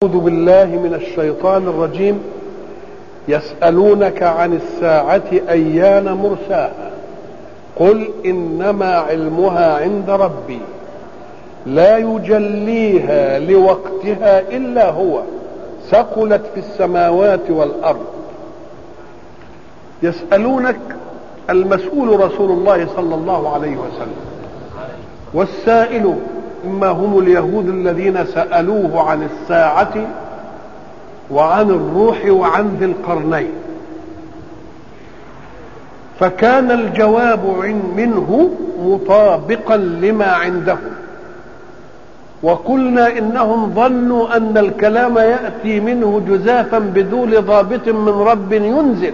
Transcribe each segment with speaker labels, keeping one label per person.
Speaker 1: أعوذ بالله من الشيطان الرجيم يسألونك عن الساعة أيان مرساها قل إنما علمها عند ربي لا يجليها لوقتها إلا هو ثقلت في السماوات والأرض يسألونك المسؤول رسول الله صلى الله عليه وسلم والسائل إما هم اليهود الذين سألوه عن الساعة وعن الروح وعن ذي القرنين فكان الجواب منه مطابقا لما عندهم وقلنا انهم ظنوا ان الكلام ياتي منه جزافا بدون ضابط من رب ينزل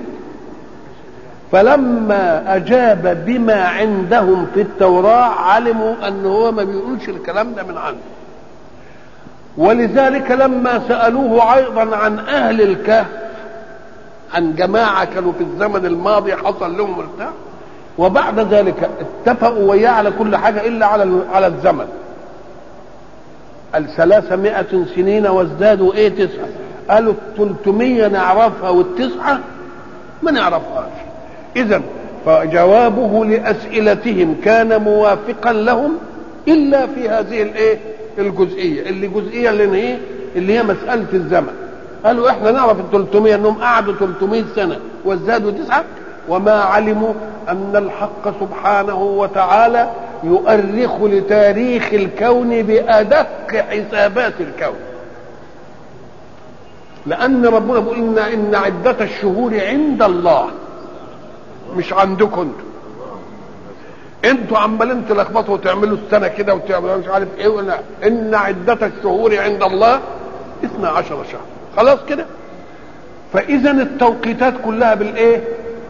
Speaker 1: فلما اجاب بما عندهم في التوراه علموا ان هو ما بيقولش الكلام ده من عنده ولذلك لما سالوه ايضا عن اهل الكهف عن جماعه كانوا في الزمن الماضي حصل لهم ارتاح وبعد ذلك اتفقوا وياه على كل حاجه الا على على الزمن الثلاثمائة سنين وازدادوا ايه تسعة قالوا التلتمية نعرفها والتسعة ما نعرفهاش اذا فجوابه لاسئلتهم كان موافقا لهم الا في هذه الايه الجزئيه اللي جزئيه اللي هي اللي هي مساله الزمن قالوا احنا نعرف ال 300 انهم قعدوا 300 سنه وازدادوا تسعه وما علموا ان الحق سبحانه وتعالى يؤرخ لتاريخ الكون بادق حسابات الكون لان ربنا بيقول ان ان عده الشهور عند الله مش عندكم انتوا انتوا عمالين تلخبطوا وتعملوا السنه كده وتعملوا مش عارف ايه ولا ان عده الشهور عند الله 12 شهر خلاص كده فاذا التوقيتات كلها بالايه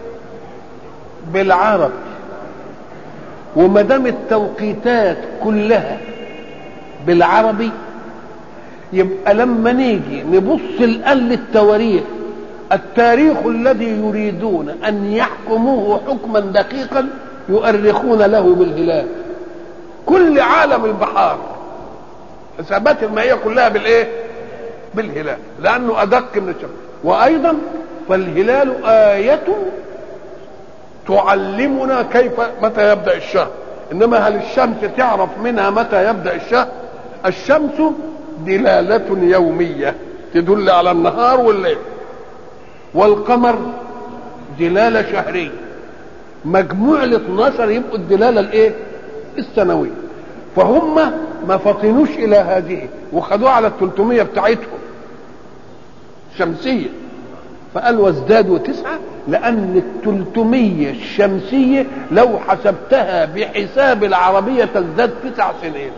Speaker 1: بالعربي وما دام التوقيتات كلها بالعربي يبقى لما نيجي نبص الان للتواريخ التاريخ الذي يريدون ان يحكموه حكما دقيقا يؤرخون له بالهلال كل عالم البحار حسابات المائيه كلها بالايه بالهلال لانه ادق من الشمس وايضا فالهلال ايه تعلمنا كيف متى يبدا الشهر انما هل الشمس تعرف منها متى يبدا الشهر الشمس دلاله يوميه تدل على النهار والليل والقمر دلاله شهريه مجموع ال 12 يبقوا الدلاله الايه السنويه فهم ما فطنوش الى هذه وخدوها على ال 300 بتاعتهم شمسيه فقال وازدادوا تسعة لأن التلتمية الشمسية لو حسبتها بحساب العربية تزداد تسع سنين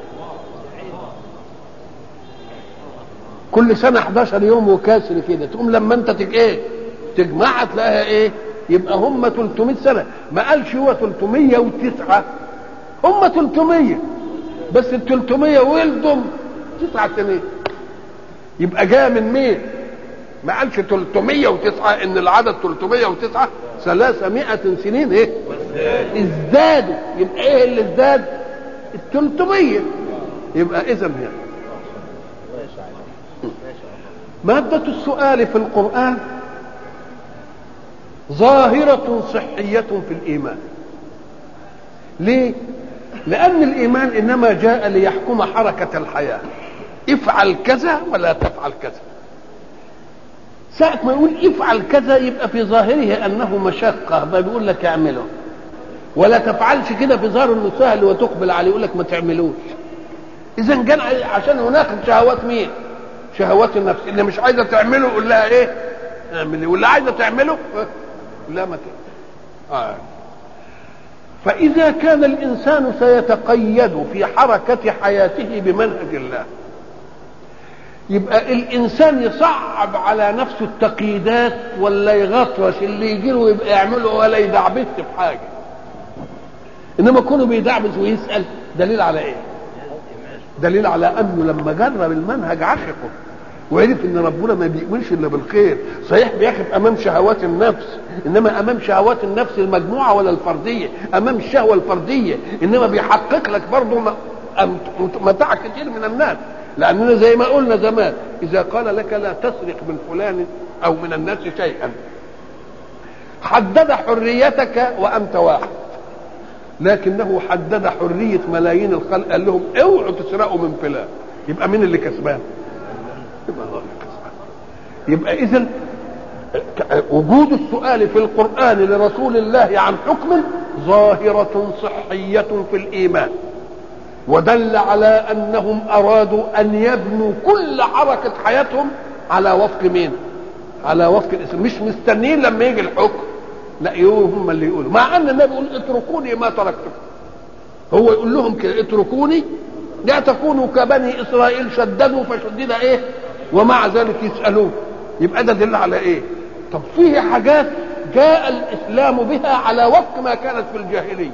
Speaker 1: كل سنة 11 يوم وكاسر كده تقوم لما انت تج ايه تجمعها تلاقيها ايه يبقى هم 300 سنة ما قالش هو 309 هم 300 بس ال 300 ولدهم تسع سنين يبقى جاء من مين؟ ما قالش 309 ان العدد 309 300 سنين ايه ازدادوا يبقى ايه اللي ازداد ال 300 يبقى اذا هي مادة السؤال في القرآن ظاهرة صحية في الإيمان ليه؟ لأن الإيمان إنما جاء ليحكم حركة الحياة افعل كذا ولا تفعل كذا ساعة ما يقول افعل كذا يبقى في ظاهره أنه مشقة بيقول لك اعمله ولا تفعلش كده في ظاهر انه سهل وتقبل عليه يقول لك ما تعملوش اذا كان عشان يناقض شهوات مين شهوات النفس اللي مش عايزه تعمله يقول لها ايه اعملي واللي عايزه تعمله لا ما آه. فاذا كان الانسان سيتقيد في حركه حياته بمنهج الله يبقى الانسان يصعب على نفسه التقييدات ولا يغطرس اللي يجي له يبقى يعمله ولا يدعبس في حاجه انما كونه بيدعبس ويسال دليل على ايه دليل على انه لما جرب المنهج عشقه وعرف ان ربنا ما بيؤمنش الا بالخير صحيح بيقف امام شهوات النفس انما امام شهوات النفس المجموعه ولا الفرديه امام الشهوه الفرديه انما بيحقق لك برضه متاع كثير من الناس لاننا زي ما قلنا زمان اذا قال لك لا تسرق من فلان او من الناس شيئا حدد حريتك وانت واحد لكنه حدد حريه ملايين الخلق قال لهم اوعوا تسرقوا من فلان يبقى مين اللي كسبان؟ يبقى الله اللي كسبان يبقى اذا وجود السؤال في القرآن لرسول الله عن حكم ظاهرة صحية في الإيمان ودل على أنهم أرادوا أن يبنوا كل حركة حياتهم على وفق مين؟ على وفق الإسلام مش مستنيين لما يجي الحكم لا يقولوا هم اللي يقولوا مع أن النبي يقول اتركوني ما تركتكم هو يقول لهم كده اتركوني لا تكونوا كبني إسرائيل شددوا فشدد إيه ومع ذلك يسألون يبقى ده دل على إيه طب فيه حاجات جاء الاسلام بها على وفق ما كانت في الجاهليه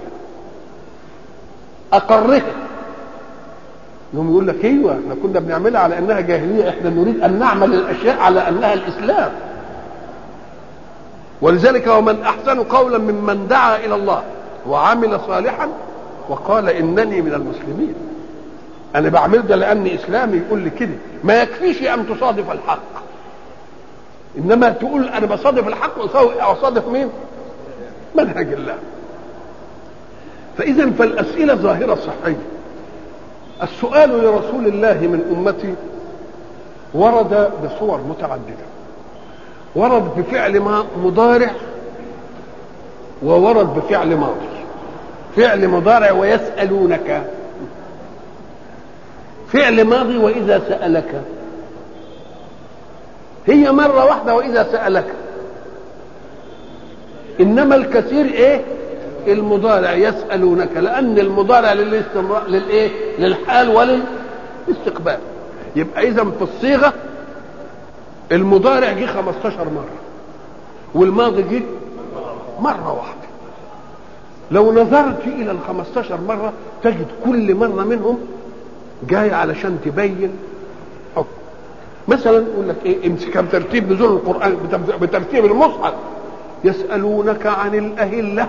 Speaker 1: اقرها يوم يقول لك ايوه احنا كنا بنعملها على انها جاهليه احنا نريد ان نعمل الاشياء على انها الاسلام ولذلك ومن احسن قولا ممن دعا الى الله وعمل صالحا وقال انني من المسلمين انا بعمل ده لاني اسلامي يقول لي كده ما يكفيش ان تصادف الحق انما تقول انا بصادف الحق واصادف مين منهج الله فاذا فالاسئله ظاهره صحيه السؤال لرسول الله من امتي ورد بصور متعدده ورد بفعل مضارع وورد بفعل ماضي فعل مضارع ويسألونك فعل ماضي وإذا سألك هي مرة واحدة وإذا سألك إنما الكثير إيه المضارع يسألونك لأن المضارع للاستمرار للإيه للحال وللاستقبال يبقى إذا في الصيغة المضارع جه 15 مرة والماضي جه مرة واحدة لو نظرت إلى ال 15 مرة تجد كل مرة منهم جاي علشان تبين حكم مثلا يقول لك ايه امسك بترتيب نزول القران بترتيب المصحف يسالونك عن الاهله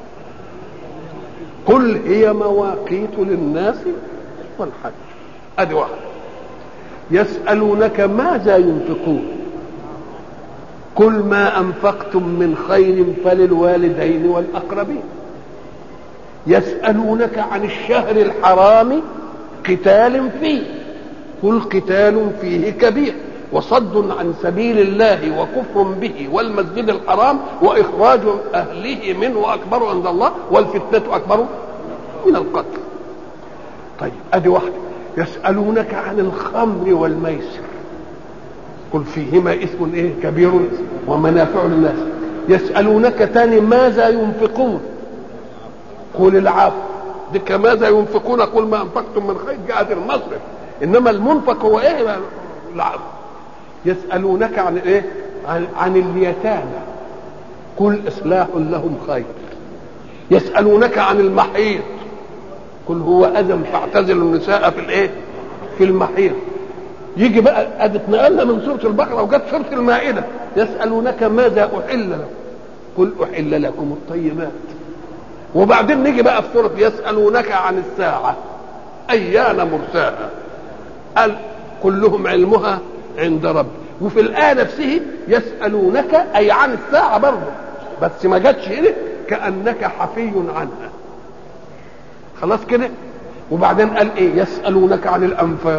Speaker 1: قل هي مواقيت للناس والحج ادي واحد يسالونك ماذا ينفقون قل ما انفقتم من خير فللوالدين والاقربين يسالونك عن الشهر الحرام قتال فيه قل قتال فيه كبير وصد عن سبيل الله وكفر به والمسجد الحرام واخراج اهله منه اكبر عند الله والفتنه اكبر من القتل طيب ادي واحده يسالونك عن الخمر والميسر قل فيهما اسم ايه كبير ومنافع للناس يسالونك تاني ماذا ينفقون قل العفو ديك ماذا ينفقون قل ما انفقتم من خير جاءت المصرف انما المنفق هو ايه العفو يسالونك عن ايه عن, عن اليتامى قل اصلاح لهم خير يسالونك عن المحيط قل هو اذى فاعتزلوا النساء في الايه في المحيط يجي بقى ادي اتنقلنا من سوره البقره وجت سوره المائده يسالونك ماذا احل لكم قل احل لكم الطيبات وبعدين نيجي بقى في سوره يسالونك عن الساعه ايان مرساها قال كلهم علمها عند ربي وفي الآية نفسه يسألونك أي عن الساعة برضه بس ما جاتش هنا كأنك حفي عنها خلاص كده وبعدين قال ايه يسألونك عن الأنفال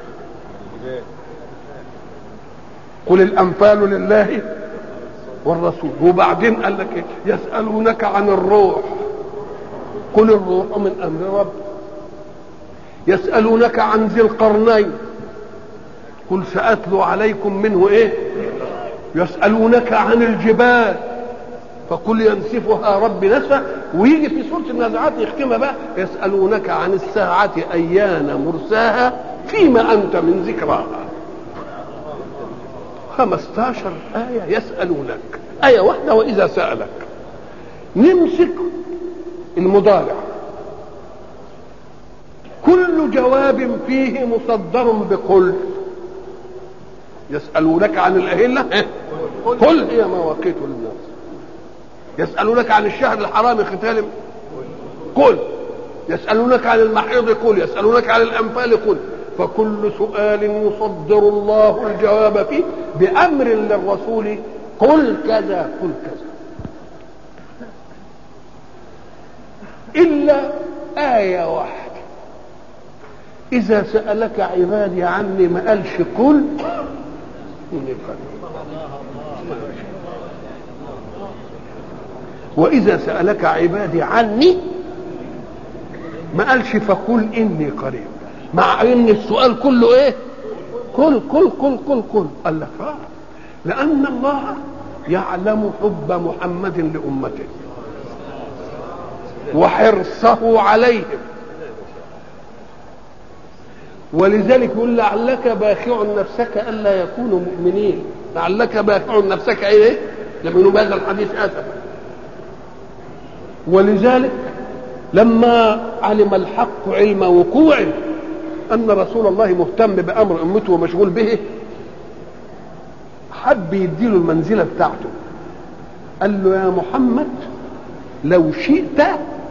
Speaker 1: قل الأنفال لله والرسول وبعدين قال لك ايه يسألونك عن الروح قل الروح من أمر رب يسألونك عن ذي القرنين قل سأتلو عليكم منه ايه يسألونك عن الجبال فقل ينسفها ربي نسفا ويجي في سورة النازعات يختمها بقى يسألونك عن الساعة أيان مرساها فيما أنت من ذكراها 15 آية يسألونك آية واحدة وإذا سألك نمسك المضارع كل جواب فيه مصدر بقل يسألونك عن الأهلة قل هي مواقيت للناس يسألونك عن الشهر الحرام ختال قل يسألونك عن المحيض قل يسألونك عن الأنفال قل فكل سؤال يصدر الله الجواب فيه بأمر للرسول قل كذا قل كذا إلا آية واحدة إذا سألك عبادي عني ما قالش قل إني قريب وإذا سألك عبادي عني ما قالش فقل إني قريب مع إن السؤال كله إيه؟ قل قل قل قل قل قال لك آه لأن الله يعلم حب محمد لأمته وحرصه عليهم ولذلك يقول لعلك باخع نفسك الا يكونوا مؤمنين لعلك باخع نفسك ايه يؤمنوا بهذا الحديث اسفا ولذلك لما علم الحق علم وقوعه ان رسول الله مهتم بامر امته ومشغول به حب يديله المنزله بتاعته قال له يا محمد لو شئت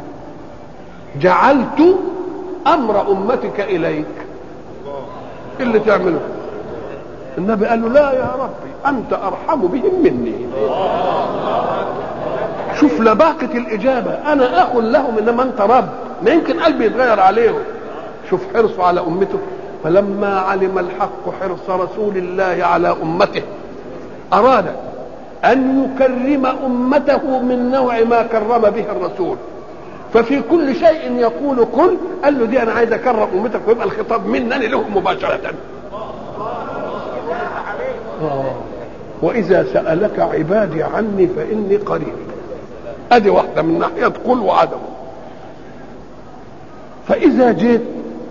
Speaker 1: جعلت امر امتك اليك إيه اللي تعمله النبي قال له لا يا ربي انت ارحم بهم مني شوف لباقة الإجابة أنا أخ لهم إنما أنت رب ما يمكن قلبي يتغير عليهم شوف حرصه على أمته فلما علم الحق حرص رسول الله على أمته أراد أن يكرم أمته من نوع ما كرم به الرسول ففي كل شيء يقول كن قال له دي انا عايز اكرم امتك ويبقى الخطاب منني لهم مباشره آه. واذا سالك عبادي عني فاني قريب ادي واحده من ناحيه قل وعدم فاذا جيت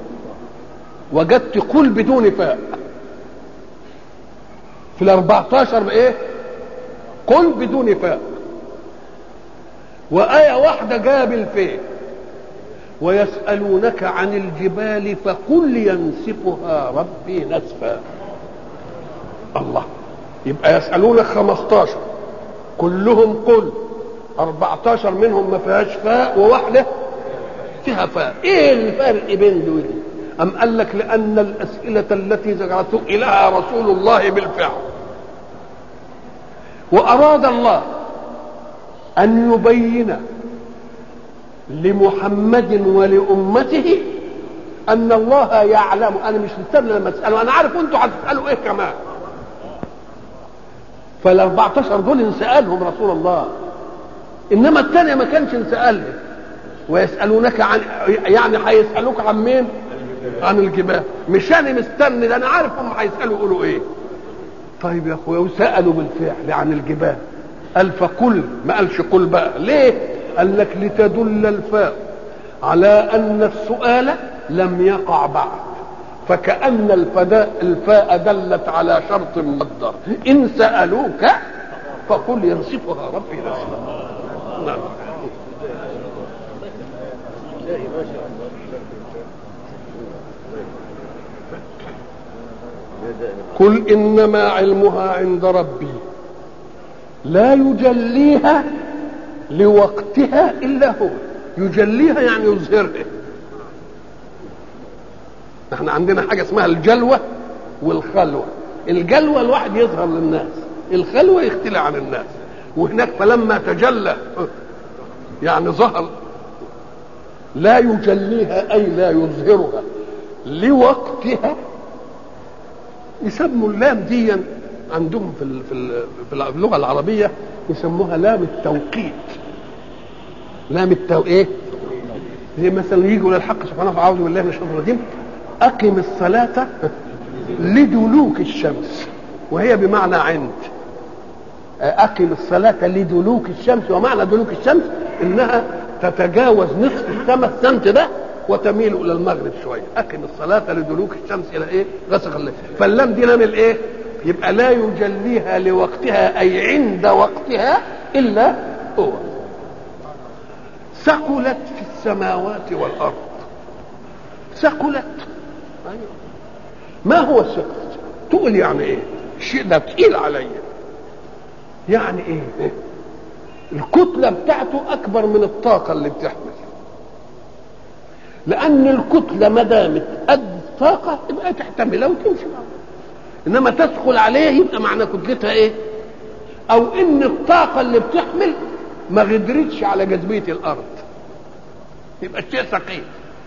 Speaker 1: وجدت قل بدون فاء في الاربعتاشر بايه قل بدون فاء وآية واحدة جاب الفيه ويسألونك عن الجبال فقل ينسفها ربي نسفا الله يبقى يسألونك 15 كلهم قل 14 منهم ما فيهاش فاء وواحدة فيها فاء ايه الفرق بين دول أم قال لك لأن الأسئلة التي ذكرت إليها رسول الله بالفعل وأراد الله أن يبين لمحمد ولأمته أن الله يعلم أنا مش مستني لما تسألوا أنا عارف أنتوا هتسألوا إيه كمان فال 14 دول انسألهم رسول الله إنما الثانية ما كانش انسألهم ويسألونك عن يعني هيسألوك عن مين؟ عن الجبال مش أنا مستني ده أنا عارف هم هيسألوا يقولوا إيه طيب يا أخويا وسألوا بالفعل عن الجبال قال فقل ما قالش قل بقى ليه قال لك لتدل الفاء على ان السؤال لم يقع بعد فكأن الفداء الفاء دلت على شرط مقدر إن سألوك فقل ينصفها ربي نصفا نعم قل إنما علمها عند ربي لا يجليها لوقتها الا هو يجليها يعني يظهرها احنا عندنا حاجه اسمها الجلوه والخلوه الجلوه الواحد يظهر للناس الخلوه يختلى عن الناس وهناك فلما تجلى يعني ظهر لا يجليها اي لا يظهرها لوقتها يسموا اللام ديا عندهم في ال في, ال في اللغه العربيه يسموها لام التوقيت لام التو ايه زي مثلا يجي يقول الحق سبحانه وتعالى اعوذ بالله من الشيطان الرجيم اقم الصلاه لدلوك الشمس وهي بمعنى عند اقم الصلاه لدلوك الشمس ومعنى دلوك الشمس انها تتجاوز نصف السماء السنت ده وتميل الى المغرب شويه اقم الصلاه لدلوك الشمس الى ايه غسق الليل فاللام دي لام الايه يبقى لا يجليها لوقتها اي عند وقتها الا هو ثقلت في السماوات والارض ثقلت أيوة. ما هو الثقل تقول يعني ايه الشيء ده تقيل عليا يعني ايه الكتلة بتاعته أكبر من الطاقة اللي بتحمل لأن الكتلة ما دامت قد طاقه يبقى تحتملها وتمشي معها انما تدخل عليه يبقى معنى كتلتها ايه او ان الطاقه اللي بتحمل ما غدرتش على جاذبيه الارض يبقى الشيء ثقيل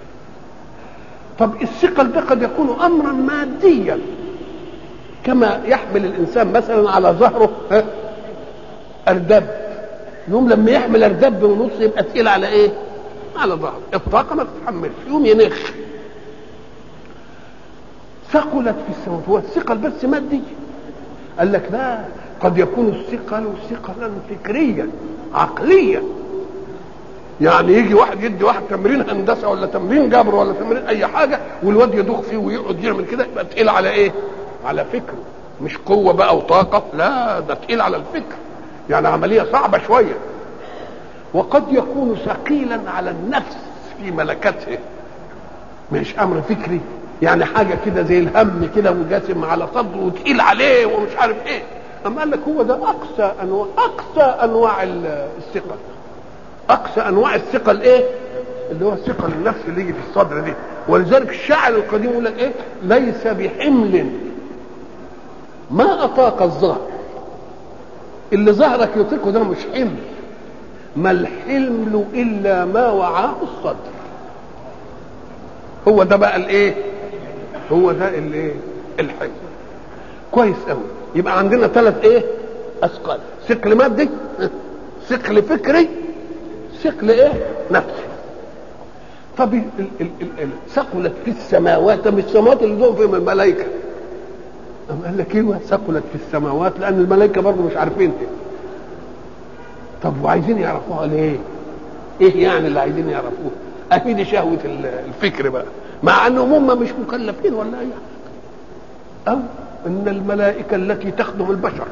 Speaker 1: طب الثقل ده قد يكون امرا ماديا كما يحمل الانسان مثلا على ظهره ها، اردب يوم لما يحمل اردب ونص يبقى تقيل على ايه على ظهره الطاقه ما تتحملش يوم ينخ ثقلت في السماوات هو الثقل بس مادي قال لك لا قد يكون الثقل ثقلا فكريا عقليا يعني يجي واحد يدي واحد تمرين هندسه ولا تمرين جبر ولا تمرين اي حاجه والواد يدوخ فيه ويقعد يعمل كده يبقى تقيل على ايه؟ على فكره مش قوه بقى وطاقه لا ده تقيل على الفكر يعني عمليه صعبه شويه وقد يكون ثقيلا على النفس في ملكته مش امر فكري يعني حاجه كده زي الهم كده وجاسم على صدره وتقيل عليه ومش عارف ايه اما قال لك هو ده اقصى انواع اقصى انواع ال- الثقل اقصى انواع الثقل ايه اللي هو الثقل النفسي اللي يجي في الصدر دي ولذلك الشاعر القديم يقول لك ايه ليس بحمل ما اطاق الظهر اللي ظهرك يطيقه ده مش حمل ما الحمل الا ما وعاه الصدر هو ده بقى الايه هو ده الايه الحمل كويس قوي يبقى عندنا ثلاث ايه اثقال ثقل مادي ثقل فكري ثقل ايه نفسي طب ال- ال- ال- ال- ال- ثقلت في السماوات طب السماوات اللي دول فيهم الملائكه أم قال لك ايوه ثقلت في السماوات لان الملائكه برضه مش عارفين ايه طب وعايزين يعرفوها ليه؟ ايه يعني اللي عايزين يعرفوه؟ اهي دي شهوه ال- الفكر بقى مع انهم هم مش مكلفين ولا اي حاجه او ان الملائكه التي تخدم البشر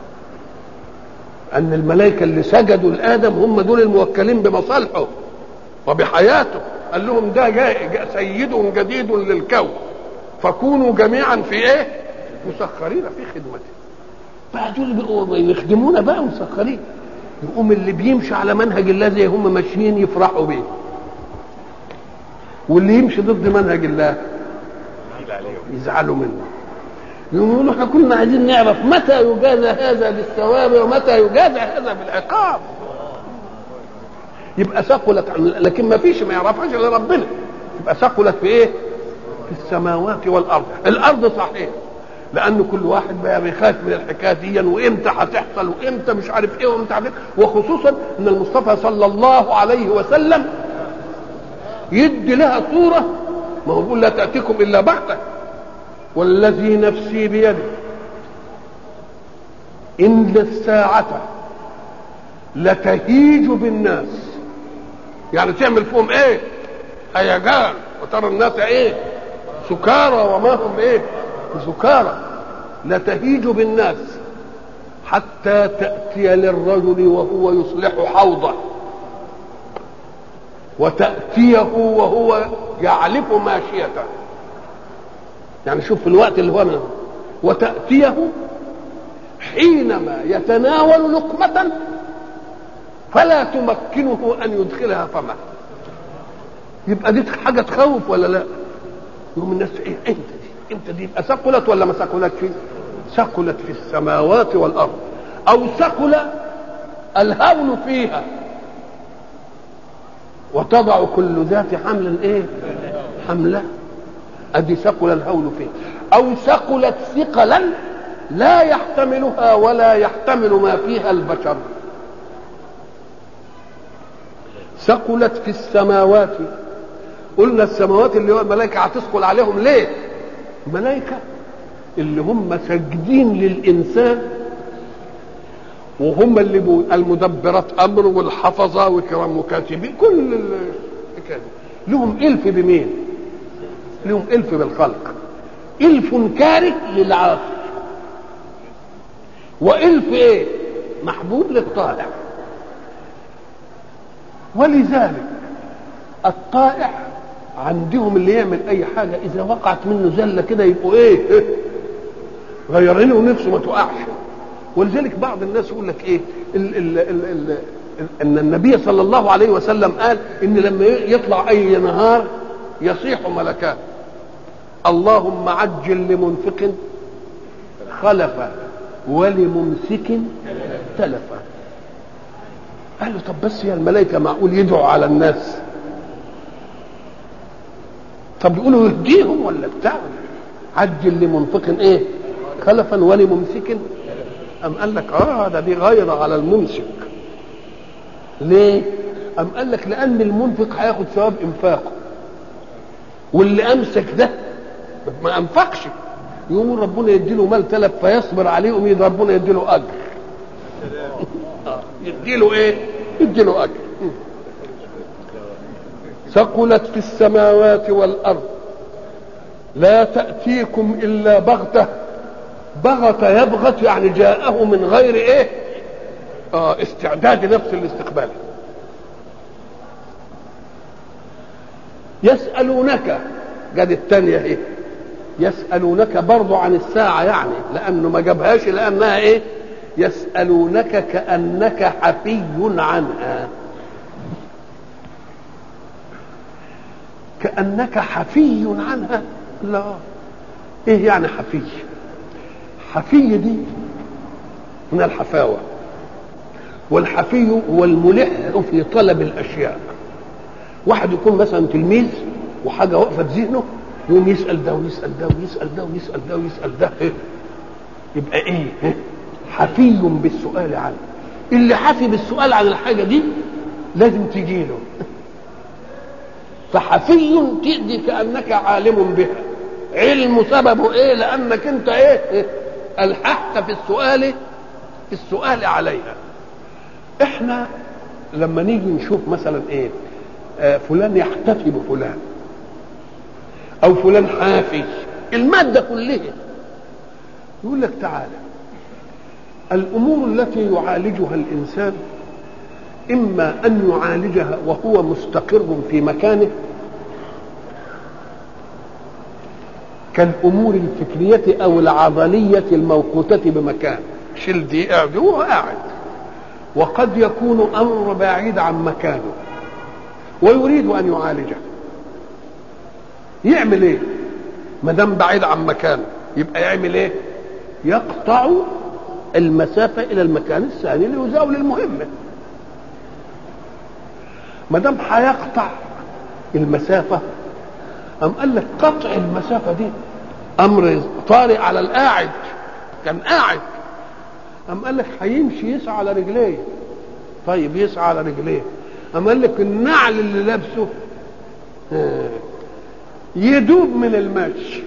Speaker 1: ان الملائكه اللي سجدوا لادم هم دول الموكلين بمصالحه وبحياته قال لهم ده جاء جاء سيد جديد للكون فكونوا جميعا في ايه مسخرين في خدمته بقى دول بقوا يخدمونا بقى مسخرين يقوم اللي بيمشي على منهج الله زي هم ماشيين يفرحوا بيه واللي يمشي ضد منهج الله يزعلوا منه يقولوا احنا كنا عايزين نعرف متى يجازى هذا بالثواب ومتى يجازى هذا بالعقاب يبقى ثقلت عن لكن ما فيش ما يعرفهاش الا ربنا يبقى ثقلت في ايه؟ في السماوات والارض الارض صحيح لان كل واحد بقى بيخاف من الحكايه دي وامتى هتحصل وامتى مش عارف ايه وامتى عارف إيه. وخصوصا ان المصطفى صلى الله عليه وسلم يدي لها صوره ما هو بيقول لا تاتيكم الا بغته والذي نفسي بيده ان الساعه لتهيج بالناس يعني تعمل فيهم ايه هيجان وترى الناس ايه سكارى وما هم ايه سكارى لتهيج بالناس حتى تأتي للرجل وهو يصلح حوضه وتأتيه وهو يعلف ماشيته يعني شوف في الوقت اللي هو منه وتأتيه حينما يتناول لقمة فلا تمكنه أن يدخلها فمه يبقى دي حاجة تخوف ولا لا يقوم الناس ايه انت دي انت دي يبقى ثقلت ولا ما ثقلتش ثقلت في السماوات والارض او ثقل الهول فيها وتضع كل ذات حمل ايه حمله ادي ثقل الهول فيها او ثقلت ثقلا لا يحتملها ولا يحتمل ما فيها البشر ثقلت في السماوات قلنا السماوات اللي هو الملائكه هتثقل عليهم ليه ملائكه اللي هم ساجدين للانسان وهم اللي بو المدبرات امر والحفظه وكرام مكاتبين كل الحكايه دي. لهم الف بمين لهم الف بالخلق الف كاره للعاصي والف ايه محبوب للطائع ولذلك الطائع عندهم اللي يعمل اي حاجه اذا وقعت منه زله كده يبقوا ايه غيرينه ونفسه ما تقعش ولذلك بعض الناس يقول لك ايه ال ال ال ال ان النبي صلى الله عليه وسلم قال ان لما يطلع اي نهار يصيح ملكان اللهم عجل لمنفق خلفا ولممسك تلفا قال له طب بس يا الملائكة معقول يدعوا على الناس طب يقولوا يهديهم ولا بتاع عجل لمنفق ايه خلفا ولممسك أم قال لك اه ده دي غيرة على الممسك ليه أم قال لك لأن المنفق هياخد ثواب إنفاقه واللي أمسك ده ما أنفقش يقوم ربنا يديله مال تلف فيصبر عليه يقوم ربنا يديله أجر يديله إيه؟ يديله أجر ثقلت في السماوات والأرض لا تأتيكم إلا بغتة بغت يبغت يعني جاءه من غير إيه؟ آه استعداد نفس الاستقبال يسألونك قد الثانية ايه يسألونك برضو عن الساعة يعني لأنه ما جابهاش لأنها ايه يسألونك كأنك حفي عنها كأنك حفي عنها لا ايه يعني حفي حفي دي من الحفاوة والحفي هو الملح في طلب الأشياء واحد يكون مثلا تلميذ وحاجه واقفه في ذهنه يقوم يسال ده ويسال ده ويسال ده ويسال ده ويسال ده إيه؟ يبقى ايه؟ إيه؟ حفي بالسؤال عنه اللي حفي بالسؤال عن الحاجه دي لازم تجي له فحفي تأتي كأنك عالم بها علم سببه ايه لأنك انت ايه, إيه؟ ألححت في السؤال في السؤال عليها احنا لما نيجي نشوف مثلا ايه آه فلان يحتفي بفلان او فلان حافي الماده كلها يقول لك تعالى الامور التي يعالجها الانسان اما ان يعالجها وهو مستقر في مكانه كالامور الفكريه او العضليه الموقوته بمكان شيل دي قاعد هو قاعد وقد يكون امر بعيد عن مكانه ويريد ان يعالجه يعمل ايه ما دام بعيد عن مكانه يبقى يعمل ايه يقطع المسافه الى المكان الثاني ليزاول المهمه ما دام هيقطع المسافه أم قال لك قطع المسافة دي أمر طارئ على القاعد كان قاعد أم قال لك هيمشي يسعى على رجليه طيب يسعى على رجليه أم قال لك النعل اللي لابسه يدوب من المشي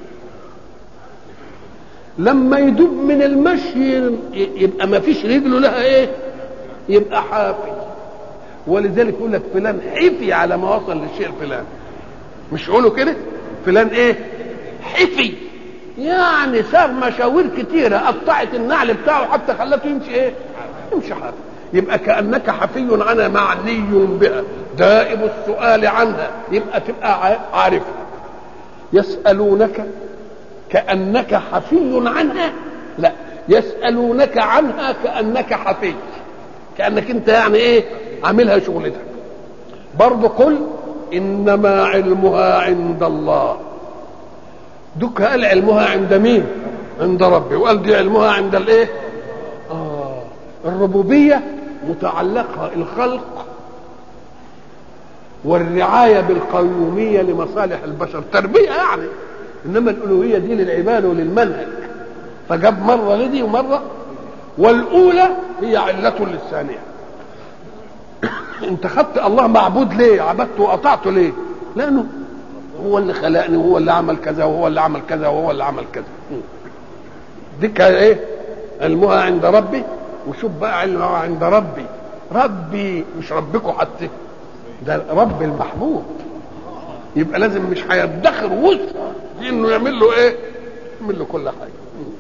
Speaker 1: لما يدوب من المشي يبقى ما فيش رجله لها ايه يبقى حافي ولذلك يقول لك فلان حفي على ما وصل للشيء الفلاني مش يقولوا كده فلان ايه حفي يعني سار مشاوير كتيرة قطعت النعل بتاعه حتى خلته يمشي ايه يمشي حافي يبقى كأنك حفي عنها معني بها دائب السؤال عنها يبقى تبقى عارفها يسألونك كأنك حفي عنها لا يسألونك عنها كأنك حفي كأنك انت يعني ايه عاملها شغلتك برضه قل انما علمها عند الله دوك قال علمها عند مين عند ربي وقال دي علمها عند الايه آه الربوبية متعلقة الخلق والرعاية بالقيومية لمصالح البشر تربية يعني إنما الألوهية دي للعبادة وللمنهج فجاب مرة لدي ومرة والأولى هي علة للثانية انت خدت الله معبود ليه عبدته وقطعته ليه لانه هو اللي خلقني وهو اللي عمل كذا وهو اللي عمل كذا وهو اللي عمل كذا دي كان ايه علمها عند ربي وشوف بقى علمها عند ربي ربي مش ربكم حتى ده رب المحبوب يبقى لازم مش هيدخر وسع في انه يعمل له ايه يعمل له كل حاجه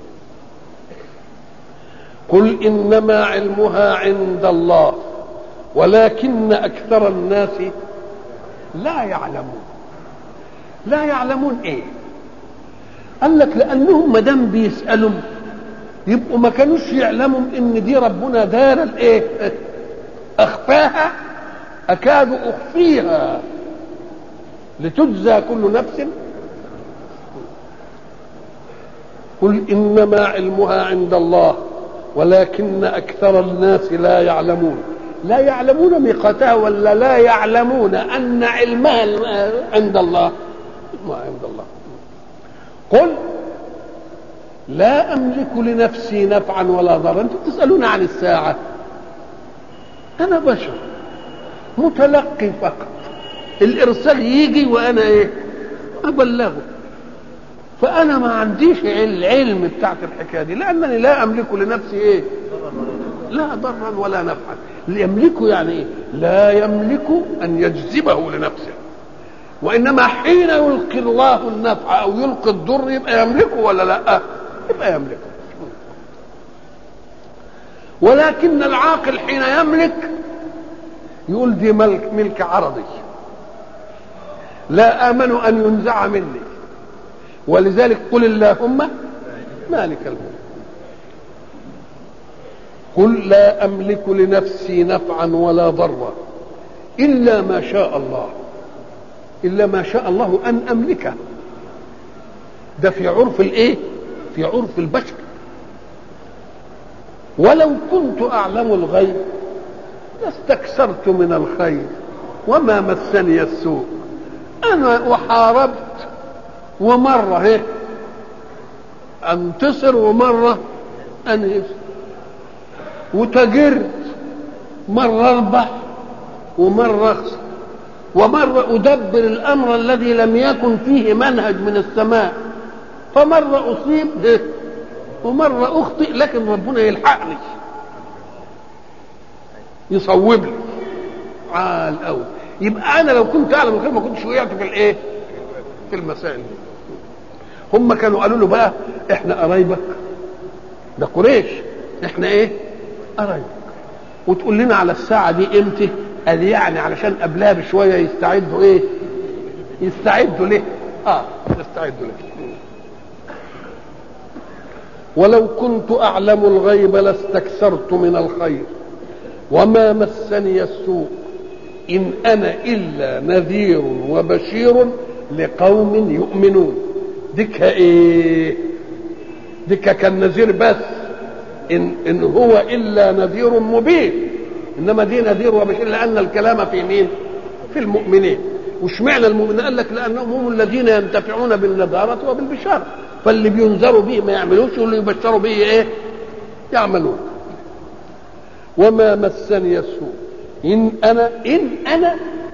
Speaker 1: قل انما علمها عند الله ولكن اكثر الناس لا يعلمون لا يعلمون ايه قال لك لانهم ما دام بيسالوا يبقوا ما كانوش يعلموا ان دي ربنا دار الايه اخفاها اكاد اخفيها لتجزى كل نفس قل انما علمها عند الله ولكن اكثر الناس لا يعلمون لا يعلمون ميقاتها ولا لا يعلمون ان علمها عند الله ما عند الله قل لا املك لنفسي نفعا ولا ضرا انتم تسالون عن الساعه انا بشر متلقي فقط الارسال يجي وانا ايه ابلغه فانا ما عنديش العلم بتاعت الحكايه دي لانني لا املك لنفسي ايه لا ضرا ولا نفعا يملكه يعني ايه لا يملك ان يجذبه لنفسه وانما حين يلقي الله النفع او يلقي الضر يبقى يملكه ولا لا يبقى يملكه ولكن العاقل حين يملك يقول دي ملك ملك عرضي لا امن ان ينزع مني ولذلك قل اللهم مالك الملك قل لا املك لنفسي نفعا ولا ضرا الا ما شاء الله الا ما شاء الله ان املكه ده في عرف الايه في عرف البشر ولو كنت اعلم الغيب لاستكثرت من الخير وما مسني السوء انا وحاربت ومره هيك انتصر ومره انهزم وتجرت مرة أربح ومرة أخسر ومرة أدبر الأمر الذي لم يكن فيه منهج من السماء فمرة أصيب ومرة أخطئ لكن ربنا يلحقني يصوب لي عال أوي يبقى أنا لو كنت أعلم الخير ما كنتش وقعت في الإيه؟ في المسائل دي هم كانوا قالوا له بقى إحنا قرايبك ده قريش إحنا إيه؟ قرايبك وتقول لنا على الساعة دي امتى قال يعني علشان قبلها بشوية يستعدوا ايه يستعدوا ليه اه يستعدوا ليه ولو كنت اعلم الغيب لاستكثرت من الخير وما مسني السوء ان انا الا نذير وبشير لقوم يؤمنون ديكها ايه ديكها كان نذير بس إن, إن هو إلا نذير مبين إنما دي نذير وبشير لأن الكلام في مين؟ في المؤمنين واشمعنى المؤمنين؟ قال لك لأنهم هم الذين ينتفعون بالنذارة وبالبشارة فاللي بينذروا به ما يعملوش واللي يبشروا به إيه؟ يعملون وما مسني السوء إن أنا إن أنا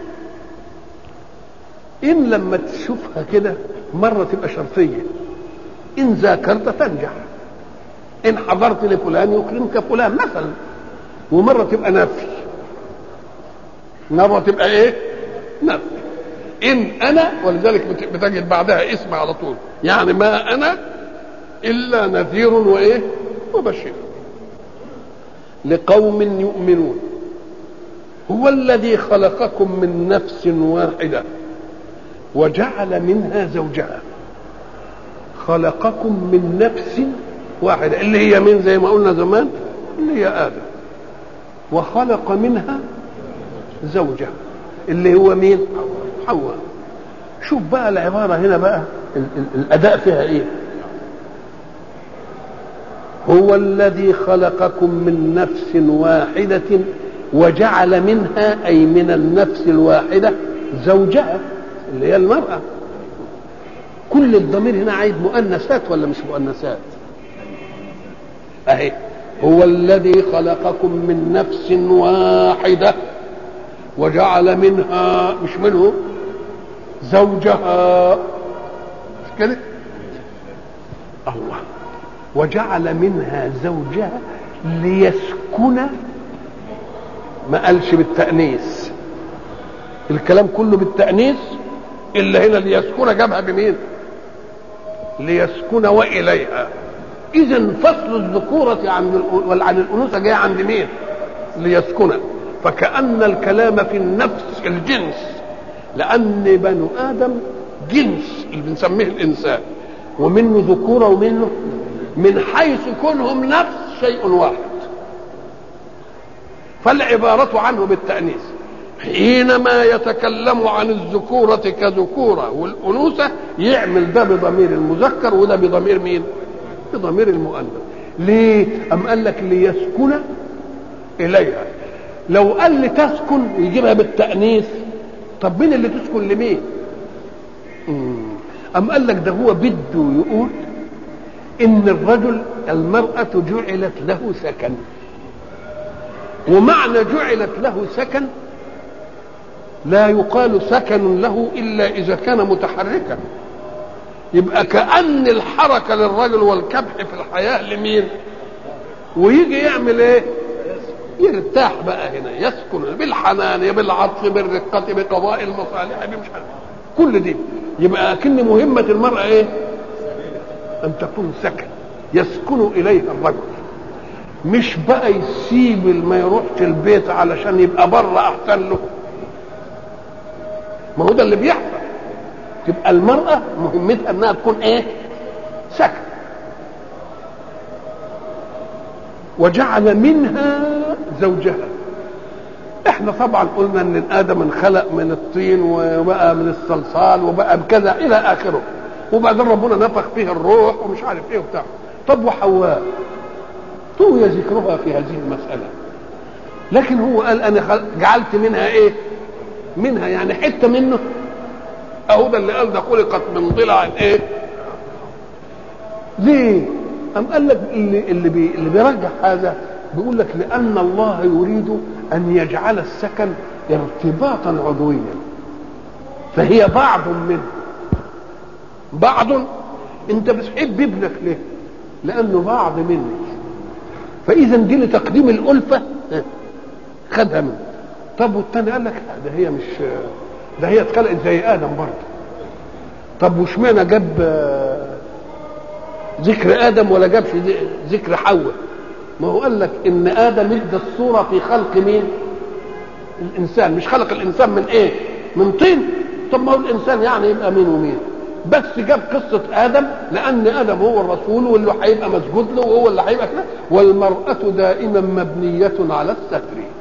Speaker 1: إن لما تشوفها كده مرة تبقى شرطية إن ذاكرت تنجح ان حضرت لفلان يكرمك فلان مثلا ومره تبقى نفي مره تبقى ايه نفي ان انا ولذلك بتجد بعدها اسم على طول يعني ما انا الا نذير وايه وبشير لقوم يؤمنون هو الذي خلقكم من نفس واحده وجعل منها زوجها خلقكم من نفس واحدة اللي هي مين زي ما قلنا زمان اللي هي آدم وخلق منها زوجها اللي هو مين حواء شوف بقى العبارة هنا بقى ال- ال- الأداء فيها إيه هو الذي خلقكم من نفس واحدة وجعل منها أي من النفس الواحدة زوجها اللي هي المرأة كل الضمير هنا عايز مؤنثات ولا مش مؤنثات اهي هو الذي خلقكم من نفس واحدة وجعل منها مش منه زوجها مش كده الله وجعل منها زوجها ليسكن ما قالش بالتأنيث الكلام كله بالتأنيث إلا هنا ليسكن جابها بمين ليسكن وإليها إذا فصل الذكورة عن عن الأنوثة جاي عند مين ليسكن فكأن الكلام في النفس الجنس لأن بنو آدم جنس اللي بنسميه الإنسان ومنه ذكورة ومنه من حيث كونهم نفس شيء واحد فالعبارة عنه بالتأنيث حينما يتكلم عن الذكورة كذكورة والأنوثة يعمل ده بضمير المذكر وده بضمير مين؟ بضمير المؤنث ليه أم قال لك ليسكن إليها لو قال لتسكن يجيبها بالتأنيث طب مين اللي تسكن لمين أم قال لك ده هو بده يقول إن الرجل المرأة جعلت له سكن ومعنى جعلت له سكن لا يقال سكن له إلا إذا كان متحركا يبقى كأن الحركة للرجل والكبح في الحياة لمين ويجي يعمل ايه يرتاح بقى هنا يسكن بالحنان بالعطف بالرقة بقضاء المصالح مش عارف كل دي يبقى أكن مهمة المرأة ايه أن تكون سكن يسكن إليها الرجل مش بقى يسيب ما يروحش البيت علشان يبقى بره أحسن له ما هو ده اللي بيحصل تبقى المرأة مهمتها انها تكون ايه سكن وجعل منها زوجها احنا طبعا قلنا ان ادم انخلق من الطين وبقى من الصلصال وبقى بكذا الى اخره وبعدين ربنا نفخ فيه الروح ومش عارف ايه وبتاع طب وحواء طوي ذكرها في هذه المسألة لكن هو قال انا جعلت منها ايه منها يعني حتة منه اهو ده اللي قال ده خلقت من ضلع ايه ليه أم قال لك اللي اللي, بي اللي بيرجح هذا بيقول لك لأن الله يريد أن يجعل السكن ارتباطا عضويا فهي بعض منه بعض انت بتحب ابنك ليه لانه بعض منك فاذا دي لتقديم الالفه خدها منه طب والتاني قال لك لا ده هي مش ده هي اتخلقت زي ادم برضه طب واشمعنى جاب ذكر ادم ولا جابش ذكر حواء ما هو قال لك ان ادم ادى الصوره في خلق مين الانسان مش خلق الانسان من ايه من طين طب ما هو الانسان يعني يبقى مين ومين بس جاب قصة آدم لأن آدم هو الرسول واللي هيبقى مسجود له وهو اللي هيبقى كده والمرأة دائما مبنية على الستر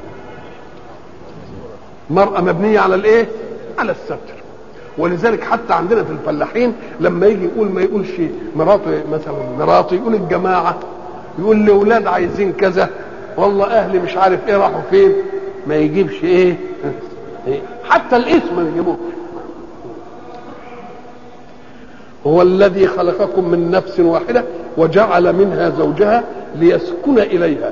Speaker 1: مرأة مبنية على الإيه؟ على الستر ولذلك حتى عندنا في الفلاحين لما يجي يقول ما يقولش مراتي مثلا مراتي يقول الجماعة يقول لاولاد عايزين كذا والله اهلي مش عارف ايه راحوا فين ما يجيبش ايه حتى الاسم ما يجيبوش هو الذي خلقكم من نفس واحده وجعل منها زوجها ليسكن اليها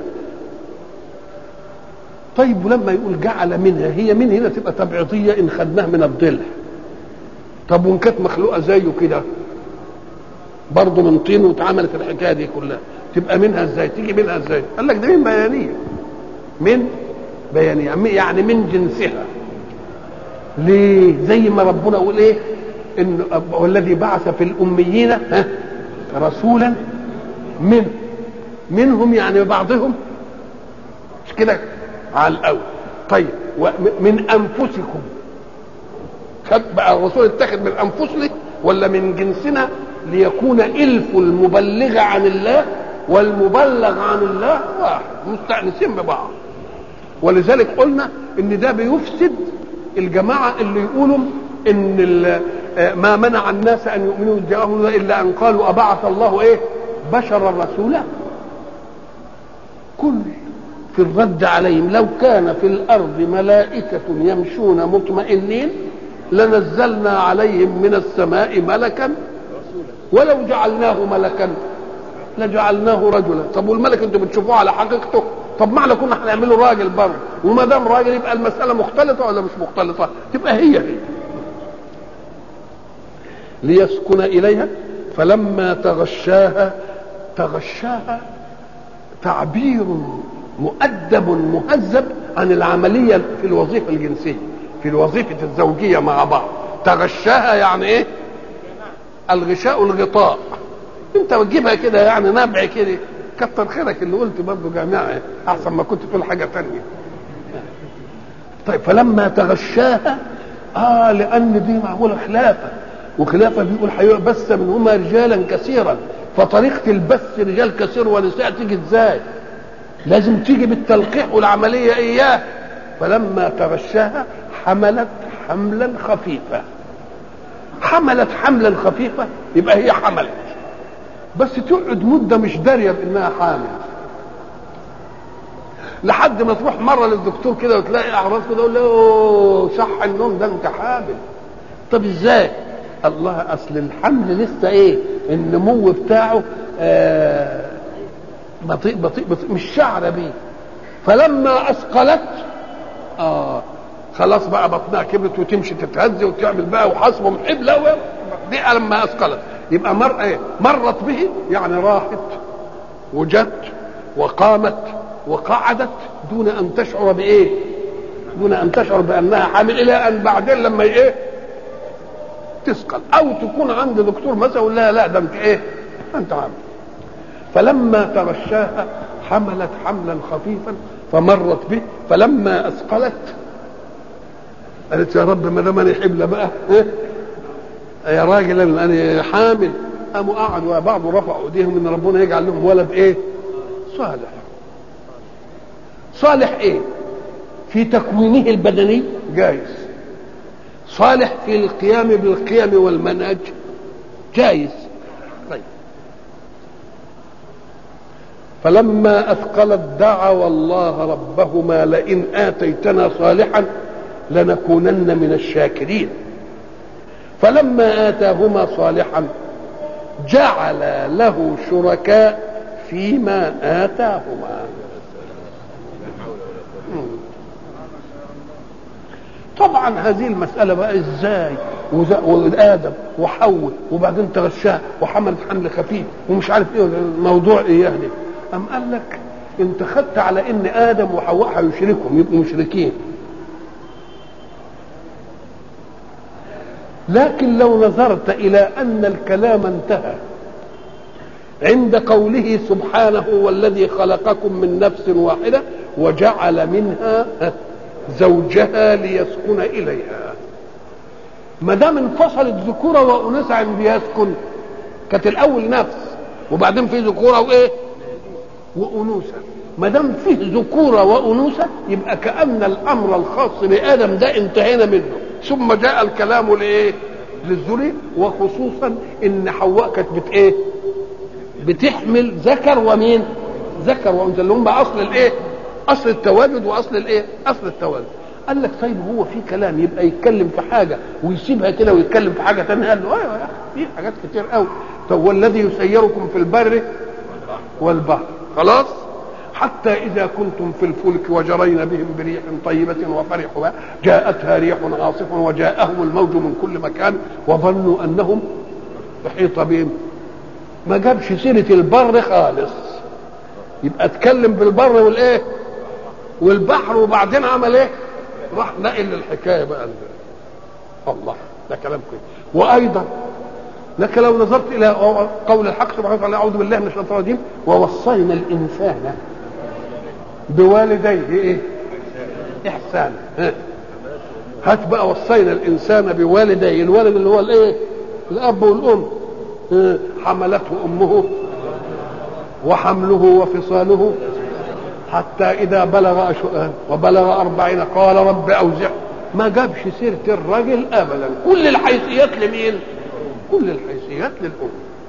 Speaker 1: طيب ولما يقول جعل منها هي من هنا تبقى تبعيضيه ان خدناها من الضلع طب وان كانت مخلوقه زيه كده برضه من طين واتعملت الحكايه دي كلها تبقى منها ازاي تيجي منها ازاي قال لك ده من بيانيه من بيانيه يعني من جنسها ليه زي ما ربنا يقول ايه ان والذي بعث في الاميين ها رسولا من منهم يعني بعضهم مش كده على الاول طيب من انفسكم خد بقى الرسول اتخذ من انفسنا ولا من جنسنا ليكون الف المبلغ عن الله والمبلغ عن الله واحد مستأنسين ببعض ولذلك قلنا ان ده بيفسد الجماعه اللي يقولوا ان ما منع الناس ان يؤمنوا جاءهم الا ان قالوا ابعث الله ايه بشرا رسولا كل في الرد عليهم لو كان في الارض ملائكه يمشون مطمئنين لنزلنا عليهم من السماء ملكا ولو جعلناه ملكا لجعلناه رجلا طب والملك انتوا بتشوفوه على حقيقته طب معنى كنا هنعمله راجل برضه وما دام راجل يبقى المساله مختلطه ولا مش مختلطه تبقى هي هي ليسكن اليها فلما تغشاها تغشاها تعبير مؤدب مهذب عن العمليه في الوظيفه الجنسيه في الوظيفه الزوجيه مع بعض تغشاها يعني ايه الغشاء الغطاء انت بتجيبها كده يعني نبع كده كتر خيرك اللي قلت برضه جامعه احسن ما كنت تقول حاجه ثانيه طيب فلما تغشاها اه لان دي معقوله خلافه وخلافه بيقول هيبث منهما رجالا كثيرا فطريقه البث رجال كثير ونساء تيجي ازاي؟ لازم تيجي بالتلقيح والعمليه اياه فلما تغشاها حملت حملا خفيفا حملت حملا خفيفا يبقى هي حملت بس تقعد مده مش داريه بانها حامل لحد ما تروح مره للدكتور كده وتلاقي اعراض كده يقول له صح النوم ده انت حامل طب ازاي الله اصل الحمل لسه ايه النمو بتاعه آه بطيء بطيء بطيء مش شعره بيه فلما اثقلت اه خلاص بقى بطنها كبرت وتمشي تتهز وتعمل بقى وحصبه حبلة دي لما اثقلت يبقى مر ايه مرت به يعني راحت وجت وقامت وقعدت دون ان تشعر بايه دون ان تشعر بانها حامل الى ان بعدين لما ايه تثقل او تكون عند دكتور مثلا يقول لها لا ده انت ايه انت عامل فلما تغشاها حملت حملا خفيفا فمرت به فلما اثقلت قالت يا رب ما دام انا حبلة بقى إيه؟ يا راجل انا حامل قاموا قعدوا بعض رفعوا ايديهم ان ربنا يجعل لهم ولد ايه صالح صالح ايه في تكوينه البدني جايز صالح في القيام بالقيم والمنهج جايز طيب فلما اثقلت دعوا الله ربهما لئن اتيتنا صالحا لنكونن من الشاكرين فلما اتاهما صالحا جعل له شركاء فيما اتاهما طبعا هذه المسألة بقى ازاي وآدم وحواء وبعدين تغشاه وحملت حمل خفيف ومش عارف ايه الموضوع ايه يعني أم قال لك انت خدت على ان آدم وحواء هيشركهم يبقوا مشركين لكن لو نظرت إلى أن الكلام انتهى عند قوله سبحانه والذي خلقكم من نفس واحدة وجعل منها زوجها ليسكن إليها ما دام انفصلت ذكورة وأنوثة عند يسكن كانت الأول نفس وبعدين في ذكورة وإيه؟ وأنوثة ما دام فيه ذكورة وأنوثة يبقى كأن الأمر الخاص بآدم ده انتهينا منه ثم جاء الكلام لايه للذري وخصوصا ان حواء كانت بت ايه بتحمل ذكر ومين ذكر وانثى اللي هم اصل الايه اصل التواجد واصل الايه اصل التواجد قال لك طيب هو في كلام يبقى يتكلم في حاجه ويسيبها كده ويتكلم في حاجه ثانيه قال له ايوه يا اخي في حاجات كتير قوي طب والذي يسيركم في البر والبحر خلاص حتى إذا كنتم في الفلك وجرين بهم بريح طيبة وفرحوا جاءتها ريح عاصف وجاءهم الموج من كل مكان وظنوا أنهم أحيط بهم ما جابش سيرة البر خالص يبقى اتكلم بالبر والايه والبحر وبعدين عمل ايه راح نقل الحكايه بقى الله ده كلام كويس وايضا لك لو نظرت الى قول الحق سبحانه وتعالى اعوذ بالله من الشيطان الرجيم ووصينا الانسان بوالديه ايه احسانا هات بقى وصينا الانسان بوالديه الولد اللي هو الايه الاب والام حملته امه وحمله وفصاله حتى اذا بلغ أشهر وبلغ أربعين قال رب اوزع ما جابش سيره الرجل ابدا كل الحيثيات لمين كل الحيثيات للام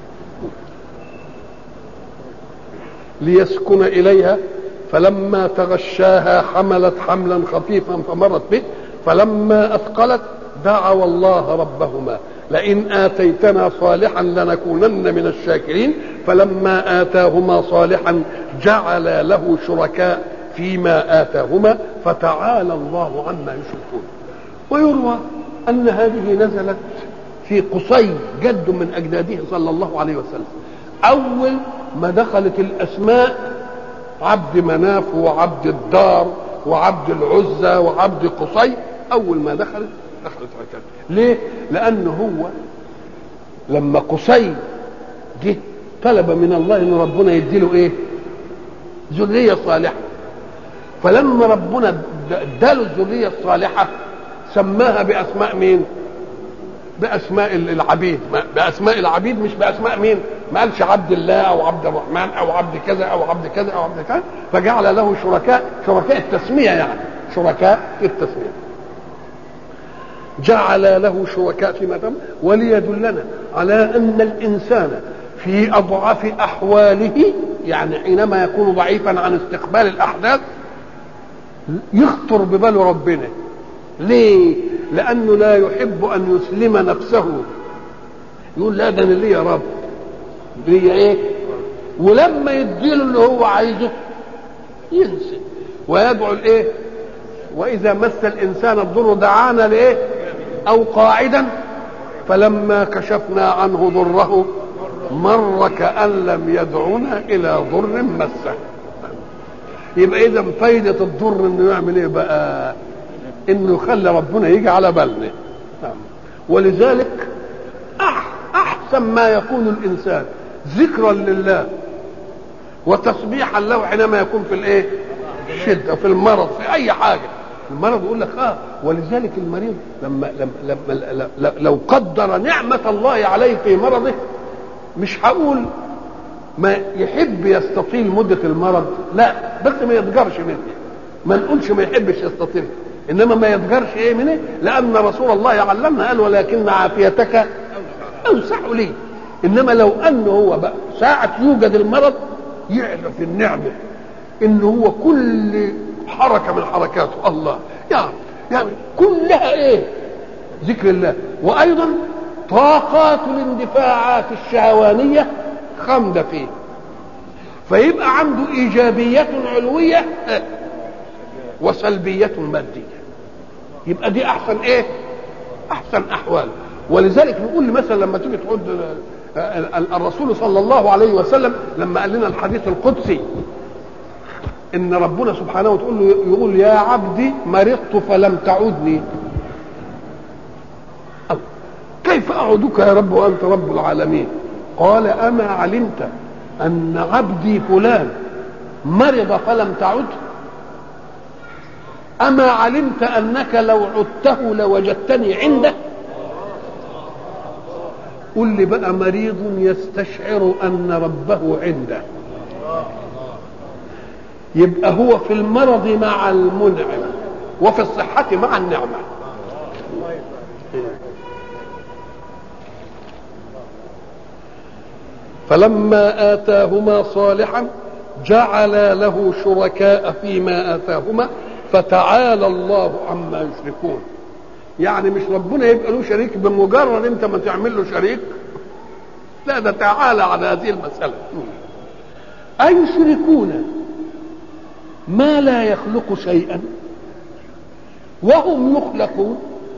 Speaker 1: ليسكن اليها فلما تغشاها حملت حملا خفيفا فمرت به فلما اثقلت دعوا الله ربهما لئن اتيتنا صالحا لنكونن من الشاكرين فلما اتاهما صالحا جعل له شركاء فيما اتاهما فتعالى الله عما يشركون ويروى ان هذه نزلت في قصي جد من اجداده صلى الله عليه وسلم اول ما دخلت الاسماء عبد مناف وعبد الدار وعبد العزى وعبد قصي اول ما دخلت دخلت عكاز ليه لان هو لما قصي جه طلب من الله ان ربنا يديله ايه ذريه صالحه فلما ربنا اداله الذريه الصالحه سماها باسماء مين باسماء العبيد باسماء العبيد مش باسماء مين ما قالش عبد الله او عبد الرحمن او عبد كذا او عبد كذا او عبد كذا فجعل له شركاء شركاء التسميه يعني شركاء التسميه جعل له شركاء فيما تم وليدلنا على ان الانسان في اضعف احواله يعني حينما يكون ضعيفا عن استقبال الاحداث يخطر بباله ربنا ليه لانه لا يحب ان يسلم نفسه يقول لا ده انا ليه يا رب ليه ايه ولما يديله اللي هو عايزه ينسى ويدعو الايه واذا مس الانسان الضر دعانا لايه او قاعدا فلما كشفنا عنه ضره مر كأن لم يدعنا إلى ضر مسه يبقى إذا فايدة الضر إنه يعمل إيه بقى؟ إنه يخلي ربنا يجي على بالنا ولذلك أحسن ما يكون الإنسان ذكرا لله وتسبيحا له حينما يكون في الإيه؟ شدة في المرض في أي حاجة المرض يقول لك اه ولذلك المريض لما لما, لما لو قدر نعمة الله عليه في مرضه مش هقول ما يحب يستطيل مدة المرض لا بس ما يتجرش منه ما نقولش ما يحبش يستطيل انما ما يتجرش ايه منه لان رسول الله علمنا قال ولكن عافيتك اوسع لي انما لو انه هو بقى ساعة يوجد المرض يعرف النعمة ان هو كل حركة من حركاته الله يعني يعني كلها ايه ذكر الله وايضا طاقات الاندفاعات الشهوانية خامدة فيه فيبقى عنده إيجابية علوية وسلبية مادية يبقى دي أحسن إيه؟ أحسن أحوال ولذلك نقول مثلا لما تيجي تعد الرسول صلى الله عليه وسلم لما قال لنا الحديث القدسي ان ربنا سبحانه وتقول له يقول يا عبدي مرضت فلم تعودني كيف أعودك يا رب وأنت رب العالمين قال أما علمت أن عبدي فلان مرض فلم تعد أما علمت أنك لو عدته لوجدتني عنده قل لي بقى مريض يستشعر أن ربه عنده يبقى هو في المرض مع المنعم وفي الصحة مع النعمة فلما آتاهما صالحا جعل له شركاء فيما آتاهما فتعالى الله عما يشركون يعني مش ربنا يبقى له شريك بمجرد انت ما تعمل له شريك لا ده تعالى على هذه المسألة أيشركون ما لا يخلق شيئا وهم يخلقون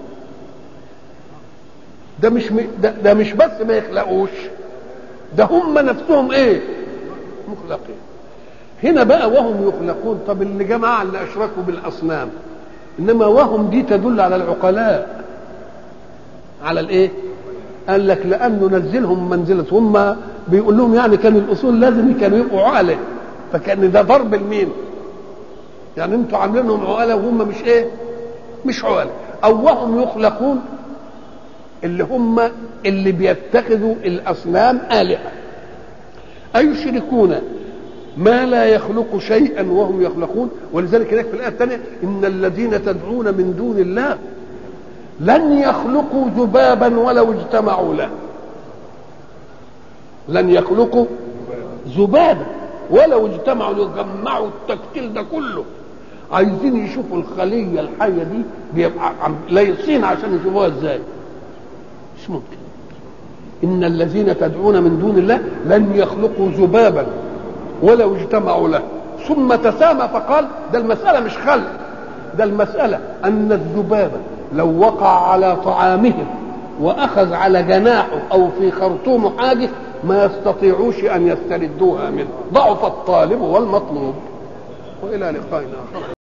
Speaker 1: ده مش ده, ده مش بس ما يخلقوش ده هم نفسهم ايه مخلقين هنا بقى وهم يخلقون طب اللي جماعة اللي اشركوا بالاصنام انما وهم دي تدل على العقلاء على الايه قال لك لانه نزلهم منزلة هم بيقول لهم يعني كان الاصول لازم كانوا يبقوا عقلة فكان ده ضرب المين يعني انتوا عاملينهم عقلة وهم مش ايه مش عقلة او وهم يخلقون اللي هم اللي بيتخذوا الاصنام الهه ايشركون ما لا يخلق شيئا وهم يخلقون ولذلك هناك في الايه الثانيه ان الذين تدعون من دون الله لن يخلقوا ذبابا ولو اجتمعوا له لن يخلقوا ذبابا ولو اجتمعوا يجمعوا التكتيل ده كله عايزين يشوفوا الخليه الحيه دي بيبقى لايصين عشان يشوفوها ازاي مش ممكن إن الذين تدعون من دون الله لن يخلقوا ذبابا ولو اجتمعوا له ثم تسامى فقال ده المسألة مش خلق ده المسألة أن الذباب لو وقع على طعامهم وأخذ على جناحه أو في خرطوم حاجة ما يستطيعوش أن يستردوها منه ضعف الطالب والمطلوب وإلى لقاء آخر